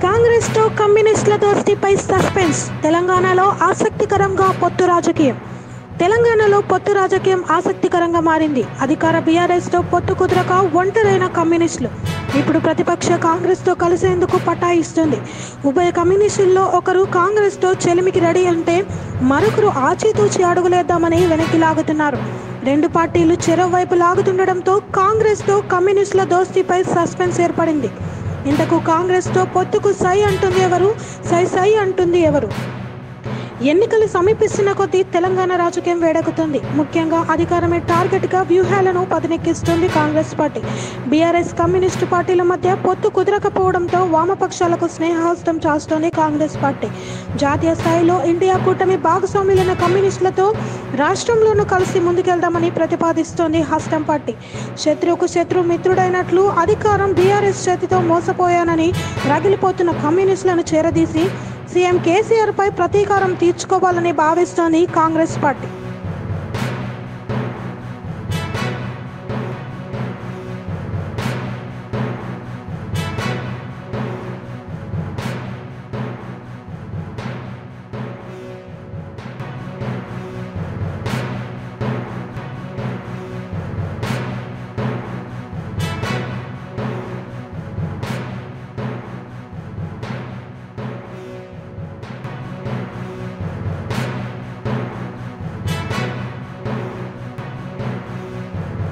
కాంగ్రెస్తో కమ్యూనిస్టుల దోస్తిపై సస్పెన్స్ తెలంగాణలో ఆసక్తికరంగా పొత్తు రాజకీయం తెలంగాణలో పొత్తు రాజకీయం ఆసక్తికరంగా మారింది అధికార బీఆర్ఎస్తో పొత్తు కుదరక ఒంటరైన కమ్యూనిస్టులు ఇప్పుడు ప్రతిపక్ష కాంగ్రెస్తో కలిసేందుకు పటాయిస్తుంది ఉభయ కమ్యూనిస్టుల్లో ఒకరు కాంగ్రెస్తో చెలిమికి రెడీ అంటే మరొకరు ఆచితూచి అడుగులేద్దామని వెనక్కి లాగుతున్నారు రెండు పార్టీలు చెరోవైపు లాగుతుండడంతో కాంగ్రెస్తో కమ్యూనిస్టుల దోస్తీపై సస్పెన్స్ ఏర్పడింది ఇంతకు కాంగ్రెస్తో పొత్తుకు సై అంటుంది ఎవరు సై సై అంటుంది ఎవరు ఎన్నికలు సమీపిస్తున్న కొద్దీ తెలంగాణ రాజకీయం వేడెక్కుతుంది ముఖ్యంగా అధికారమే టార్గెట్గా వ్యూహాలను పదునెక్కిస్తుంది కాంగ్రెస్ పార్టీ బీఆర్ఎస్ కమ్యూనిస్టు పార్టీల మధ్య పొత్తు కుదరకపోవడంతో వామపక్షాలకు స్నేహహస్తం చాస్తోంది కాంగ్రెస్ పార్టీ జాతీయ స్థాయిలో ఇండియా కూటమి భాగస్వాములైన కమ్యూనిస్టులతో రాష్ట్రంలోనూ కలిసి ముందుకెళ్దామని ప్రతిపాదిస్తోంది హస్తం పార్టీ శత్రువుకు శత్రు మిత్రుడైనట్లు అధికారం బీఆర్ఎస్ చేతితో మోసపోయానని రగిలిపోతున్న కమ్యూనిస్టులను చేరదీసి సీఎం కేసీఆర్ పై ప్రతీకారం తీర్చుకోవాలని భావిస్తోంది కాంగ్రెస్ పార్టీ